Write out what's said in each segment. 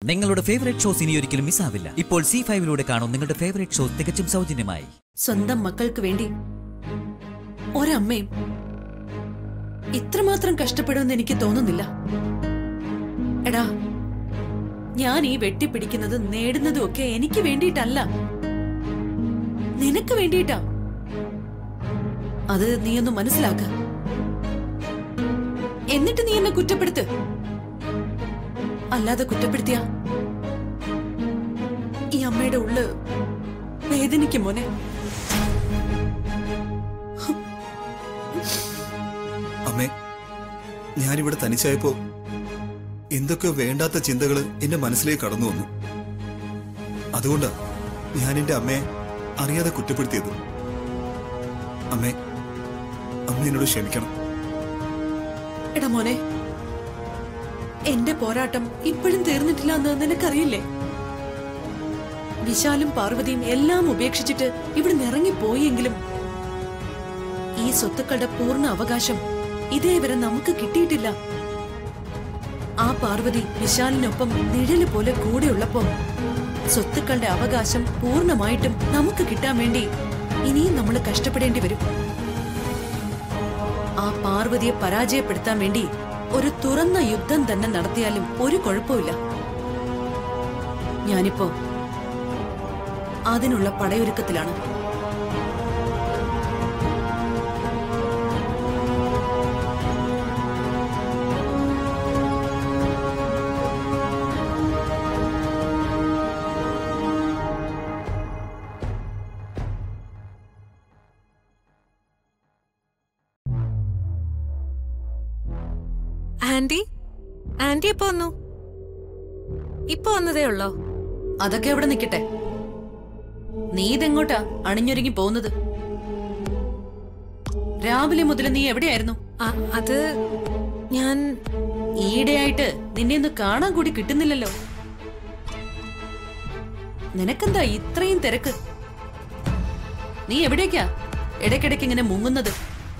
നിങ്ങളുടെ favourite shows ഇനി ഒരിക്കലും മിസ്സാവില്ല ഇപ്പോൾ സി ഫൈവിലൂടെ കാണും നിങ്ങളുടെ ഫേവറേറ്റ് ഷോ തികച്ചും സൗജന്യമായി സ്വന്തം മക്കൾക്ക് വേണ്ടി ഒരമ്മയും ഇത്രമാത്രം കഷ്ടപ്പെടുമെന്ന് എനിക്ക് തോന്നുന്നില്ല എടാ ഞാൻ ഈ വെട്ടിപ്പിടിക്കുന്നത് നേടുന്നതും ഒക്കെ എനിക്ക് വേണ്ടിയിട്ടല്ല നിനക്ക് വേണ്ടിയിട്ടാ അത് നീ ഒന്ന് മനസ്സിലാക്ക എന്നിട്ട് നീ എന്നെ കുറ്റപ്പെടുത്ത് അല്ലാതെ കുറ്റപ്പെടുത്തിയ ഈ അമ്മയുടെ ഉള്ള് വേദനിക്കും മോനെ അമ്മേ ഞാനിവിടെ തനിച്ചായപ്പോ എന്തൊക്കെ വേണ്ടാത്ത ചിന്തകള് എന്റെ മനസ്സിലേക്ക് കടന്നു വന്നു അതുകൊണ്ടാ ഞാൻ എന്റെ അമ്മയെ അറിയാതെ കുറ്റപ്പെടുത്തിയത് അമ്മേ അമ്മ എന്നോട് ക്ഷമിക്കണം എടാ മോനെ എന്റെ പോരാട്ടം ഇപ്പോഴും തീർന്നിട്ടില്ല എന്ന് നിനക്കറിയില്ലേ വിശാലും പാർവതിയും എല്ലാം ഉപേക്ഷിച്ചിട്ട് ഇവിടെ ഇറങ്ങിപ്പോയെങ്കിലും ഈ സ്വത്തുക്കളുടെ പൂർണ്ണ അവകാശം ഇതേവരെ നമുക്ക് കിട്ടിയിട്ടില്ല ആ പാർവതി വിശാലിനൊപ്പം നിഴല് പോലെ കൂടെയുള്ളപ്പോ സ്വത്തുക്കളുടെ അവകാശം പൂർണ്ണമായിട്ടും നമുക്ക് കിട്ടാൻ വേണ്ടി ഇനിയും നമ്മൾ കഷ്ടപ്പെടേണ്ടി വരും ആ പാർവതിയെ പരാജയപ്പെടുത്താൻ വേണ്ടി ഒരു തുറന്ന യുദ്ധം തന്നെ നടത്തിയാലും ഒരു കുഴപ്പമില്ല ഞാനിപ്പോ അതിനുള്ള പടയൊരുക്കത്തിലാണ് ആന്റി ആന്റി എപ്പോ വന്നു ഇപ്പൊ വന്നതേ ഉള്ളോ അതൊക്കെ അവിടെ നിൽക്കട്ടെ നീ ഇതെങ്ങോട്ടാ അണിഞ്ഞൊരുങ്ങി പോകുന്നത് രാവിലെ മുതൽ നീ എവിടെയായിരുന്നു ആ, അത് ഞാൻ ഈയിടെയായിട്ട് നിന്നെ ഒന്ന് കാണാൻ കൂടി കിട്ടുന്നില്ലല്ലോ നിനക്കെന്താ ഇത്രയും തിരക്ക് നീ എവിടേക്കാ ഇടയ്ക്കിടയ്ക്ക് ഇങ്ങനെ മുങ്ങുന്നത്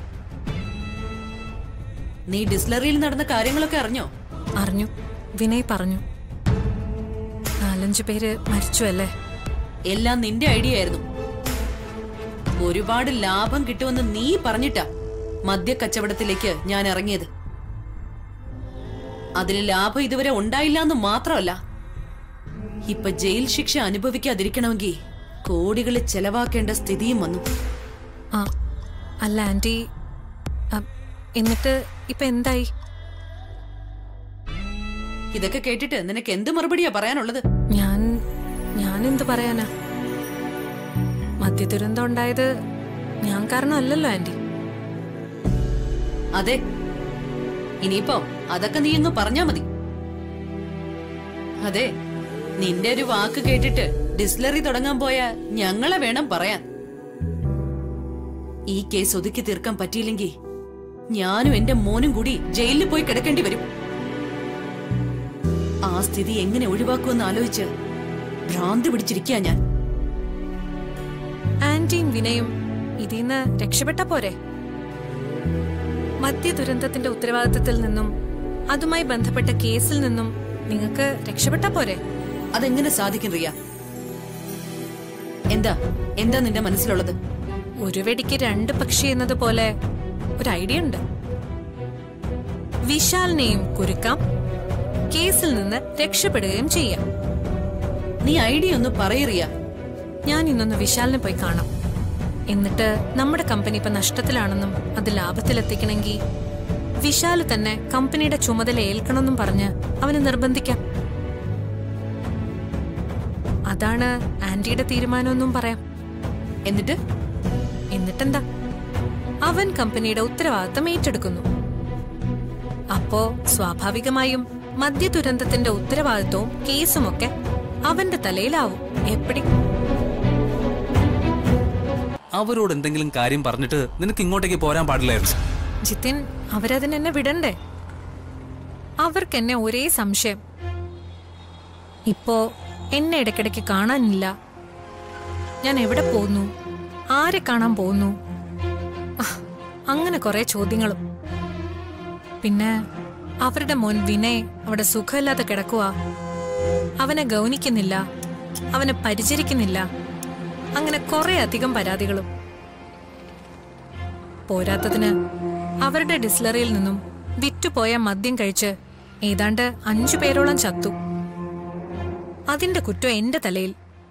നീ ഡിസ്ലറിയിൽ നടന്ന കാര്യങ്ങളൊക്കെ അറിഞ്ഞോ അറിഞ്ഞു വിനയ് പറഞ്ഞു നാലഞ്ചു പേര് മരിച്ചു അല്ലേ എല്ലാം നിന്റെ ഐഡിയ ആയിരുന്നു ഒരുപാട് ലാഭം കിട്ടുമെന്ന് നീ പറഞ്ഞിട്ടാ മദ്യ കച്ചവടത്തിലേക്ക് ഞാൻ ഇറങ്ങിയത് അതിൽ ലാഭം ഇതുവരെ ഉണ്ടായില്ല എന്ന് മാത്രമല്ല ഇപ്പൊ ജയിൽ ശിക്ഷ അനുഭവിക്കാതിരിക്കണമെങ്കിൽ കോടികൾ ചെലവാക്കേണ്ട സ്ഥിതിയും വന്നു ആ അല്ല ആന്റി ആ, എന്നിട്ട് ഇപ്പൊ എന്തായി ഇതൊക്കെ കേട്ടിട്ട് നിനക്ക് എന്ത് മറുപടിയാ പറയാനുള്ളത് ഞാൻ ഞാൻ എന്ത് പറയാനാ മദ്യ ദുരന്തം ഉണ്ടായത് ഞാൻ കാരണമല്ലല്ലോ ആന്റി അതെ ഇനിയിപ്പോ അതൊക്കെ നീ അങ്ങ് പറഞ്ഞാ മതി അതെ നിന്റെ ഒരു വാക്ക് കേട്ടിട്ട് ഡിസ്ലറി തുടങ്ങാൻ പോയ ഞങ്ങളെ വേണം പറയാൻ ഈ കേസ് ഒതുക്കി തീർക്കാൻ പറ്റിയില്ലെങ്കിൽ ഞാനും എന്റെ മോനും കൂടി ജയിലിൽ പോയി കിടക്കേണ്ടി വരും ആ സ്ഥിതി എങ്ങനെ ഒഴിവാക്കുമെന്ന് ആലോചിച്ച് ഭ്രാന്ത് പിടിച്ചിരിക്കുക ഞാൻ ആന്റിയും വിനയും ഇതിന്ന് രക്ഷപ്പെട്ട പോരെ മദ്യ ദുരന്തത്തിന്റെ ഉത്തരവാദിത്തത്തിൽ നിന്നും അതുമായി ബന്ധപ്പെട്ട കേസിൽ നിന്നും നിങ്ങൾക്ക് രക്ഷപ്പെട്ട പോരെ അതെങ്ങനെ സാധിക്കും റിയ എന്താ എന്താ നിന്റെ മനസ്സിലുള്ളത് ഒരു വെടിക്ക് രണ്ട് പക്ഷി എന്നതുപോലെ ഒരു ഐഡിയ ഉണ്ട് വിശാലിനെയും കുരുക്കാം കേസിൽ നിന്ന് രക്ഷപ്പെടുകയും ചെയ്യാം നീ ഐഡിയ ഒന്ന് പറയറിയ ഞാൻ ഇന്നൊന്ന് വിശാലിനെ പോയി കാണാം എന്നിട്ട് നമ്മുടെ കമ്പനി ഇപ്പൊ നഷ്ടത്തിലാണെന്നും അത് ലാഭത്തിലെത്തിക്കണമെങ്കിൽ വിശാല് തന്നെ കമ്പനിയുടെ ചുമതല ഏൽക്കണമെന്നും പറഞ്ഞ് അവനെ നിർബന്ധിക്കാം അതാണ് ആന്റിയുടെ തീരുമാനമെന്നും പറയാം എന്നിട്ട് എന്നിട്ടെന്താ അവൻ കമ്പനിയുടെ ഉത്തരവാദിത്തം ഏറ്റെടുക്കുന്നു അപ്പോ സ്വാഭാവികമായും മദ്യ ദുരന്തത്തിന്റെ ഉത്തരവാദിത്വവും കേസുമൊക്കെ അവന്റെ തലയിലാവും എപ്പടി അവരോട് എന്തെങ്കിലും കാര്യം പറഞ്ഞിട്ട് നിനക്ക് ഇങ്ങോട്ടേക്ക് പോരാൻ പാടില്ലായിരുന്നു ജിതിൻ അവരതിനെന്നെ വിടണ്ടേ അവർക്ക് എന്നെ ഒരേ സംശയം ഇപ്പോ എന്നെ ഇടയ്ക്കിടയ്ക്ക് കാണാനില്ല ഞാൻ എവിടെ പോകുന്നു ആരെ കാണാൻ പോകുന്നു അഹ്, അങ്ങനെ കുറെ ചോദ്യങ്ങളും പിന്നെ അവരുടെ മോൻ വിനയ് അവിടെ സുഖമില്ലാതെ കിടക്കുക അവനെ ഗൗനിക്കുന്നില്ല അവനെ പരിചരിക്കുന്നില്ല അങ്ങനെ കുറെ അധികം പരാതികളും പോരാത്തതിന് അവരുടെ ഡിസ്ലറിയിൽ നിന്നും വിറ്റുപോയ മദ്യം കഴിച്ച് ഏതാണ്ട് അഞ്ചു പേരോളം ചത്തു അതിന്റെ കുറ്റം എന്റെ തലയിൽ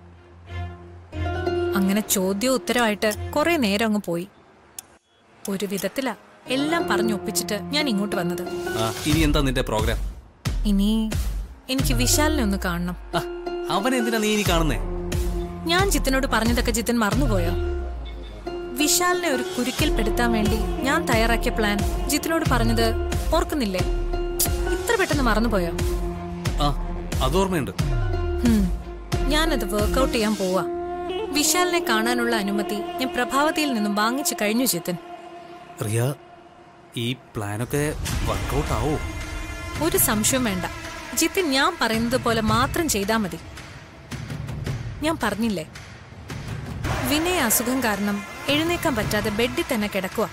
അങ്ങനെ ചോദ്യവും ഉത്തരവായിട്ട് കുറെ നേരം അങ്ങ് പോയി ഒരു വിധത്തിലാ എല്ലാം പറഞ്ഞൊപ്പിച്ചിട്ട് ഞാൻ ഇങ്ങോട്ട് വന്നത് ആ ഇനി എന്താ നിന്റെ പ്രോഗ്രാം ഇനി എനിക്ക് വിശാലിനെ ഒന്ന് കാണണം ആ അവനെ എന്തിനാ നീ ഇനി കാണുന്നേ ഞാൻ ജിത്തിനോട് പറഞ്ഞതൊക്കെ ജിത്തിൻ മറന്നുപോയോ വിശാലിനെ ഒരു കുരുക്കിൽപ്പെടുത്താൻ വേണ്ടി ഞാൻ തയ്യാറാക്കിയ പ്ലാൻ ജിത്തിനോട് പറഞ്ഞത് ഓർക്കുന്നില്ലേ ഇത്ര പെട്ടെന്ന് മറന്നുപോയോ ആ അത് ഓർമ്മയുണ്ട് ഹും, ഞാനത് വർക്കൗട്ട് ചെയ്യാൻ പോവാ വിശാലിനെ കാണാനുള്ള അനുമതി ഞാൻ പ്രഭാവതിയിൽ നിന്നും വാങ്ങിച്ചു കഴിഞ്ഞു ജിത്തിൻ റിയ ഈ പ്ലാനൊക്കെ വർക്കൗട്ട് ആവോ ഒരു സംശയം വേണ്ട ജിത്തിൻ ഞാൻ പറയുന്നത് പോലെ മാത്രം ചെയ്താൽ മതി ഞാൻ പറഞ്ഞില്ലേ വിനയ അസുഖം കാരണം എഴുന്നേക്കാൻ പറ്റാതെ ബെഡിൽ തന്നെ കിടക്കുക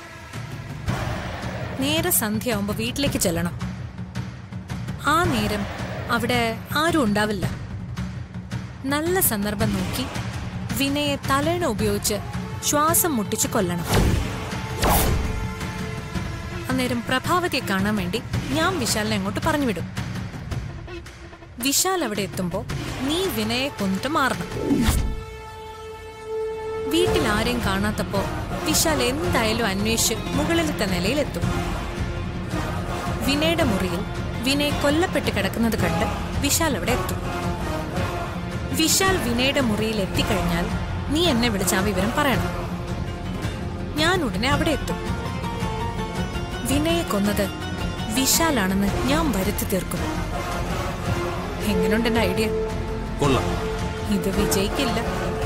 നേരെ സന്ധ്യയാവുമ്പോ വീട്ടിലേക്ക് ചെല്ലണം ആ നേരം അവിടെ ആരും ഉണ്ടാവില്ല നല്ല സന്ദർഭം നോക്കി വിനയെ തലേണ ഉപയോഗിച്ച് ശ്വാസം മുട്ടിച്ച് കൊല്ലണം അന്നേരം പ്രഭാവതിയെ കാണാൻ വേണ്ടി ഞാൻ വിശാലിനെ അങ്ങോട്ട് പറഞ്ഞു വിടും വിശാൽ അവിടെ എത്തുമ്പോ നീ വിനയെ കൊന്നിട്ട് മാറണം വീട്ടിൽ ആരെയും കാണാത്തപ്പോ വിശാൽ എന്തായാലും അന്വേഷിച്ച് മുകളിലത്തെ നിലയിലെത്തും വിനയുടെ മുറിയിൽ വിനയ് കൊല്ലപ്പെട്ട് കിടക്കുന്നത് കണ്ട് വിശാൽ അവിടെ എത്തും വിശാൽ വിനയുടെ മുറിയിൽ എത്തിക്കഴിഞ്ഞാൽ നീ എന്നെ വിളിച്ച് ആ വിവരം പറയണം ഞാൻ ഉടനെ അവിടെ എത്തും വിനയെ കൊന്നത് വിശാലാണെന്ന് ഞാൻ വരുത്തി തീർക്കും എങ്ങനെയുണ്ട് എന്റെ ഐഡിയ കൊള്ളാം ഇത് വിജയിക്കില്ല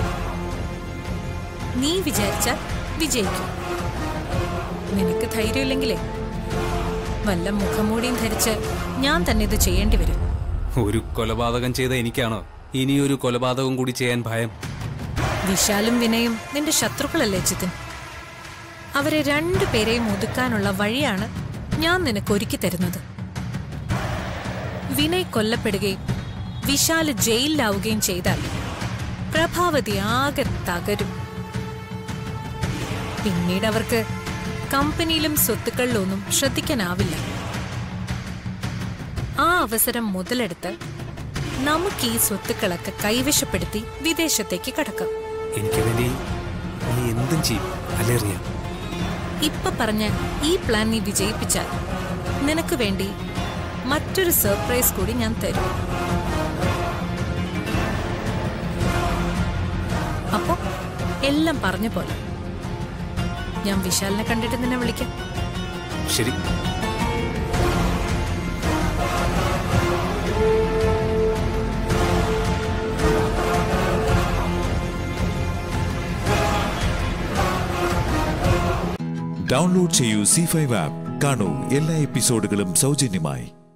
നീ വിചാരിച്ചാൽ വിജയിക്കും നിനക്ക് ധൈര്യമില്ലെങ്കിലേ വല്ല മുഖംമൂടിയും ധരിച്ച് ഞാൻ തന്നെ ഇത് ചെയ്യേണ്ടി വരും ഒരു കൊലപാതകം ചെയ്ത എനിക്കാണോ ഇനിയൊരു കൊലപാതകം കൂടി ചെയ്യാൻ ഭയം വിശാലും വിനയും നിന്റെ ശത്രുക്കളല്ലേ ചിത്തിൻ അവരെ രണ്ടുപേരെയും ഒതുക്കാനുള്ള വഴിയാണ് ഞാൻ നിനക്ക് ഒരുക്കി തരുന്നത് വിനയ് കൊല്ലപ്പെടുകയും വിശാല് ജയിലിലാവുകയും ചെയ്താൽ പ്രഭാവതി ആകെ തകരും പിന്നീട് അവർക്ക് കമ്പനിയിലും സ്വത്തുക്കളിലൊന്നും ശ്രദ്ധിക്കാനാവില്ല ആ അവസരം മുതലെടുത്ത് നമുക്ക് ഈ സ്വത്തുക്കളൊക്കെ കൈവശപ്പെടുത്തി വിദേശത്തേക്ക് കടക്കാം എനിക്ക് വേണ്ടി നീ എന്തും ചെയ്യും അല്ലേ റിയ ഇപ്പൊ പറഞ്ഞ ഈ പ്ലാൻ നീ വിജയിപ്പിച്ചാൽ നിനക്ക് വേണ്ടി മറ്റൊരു സർപ്രൈസ് കൂടി ഞാൻ തരും അപ്പോ എല്ലാം പറഞ്ഞ പോലെ ഞാൻ വിശാലിനെ കണ്ടിട്ട് നിന്നെ വിളിക്കാം ശരി ഡൗൺലോഡ് ചെയ്യൂ സി ഫൈവ് ആപ്പ് കാണൂ എല്ലാ എപ്പിസോഡുകളും സൗജന്യമായി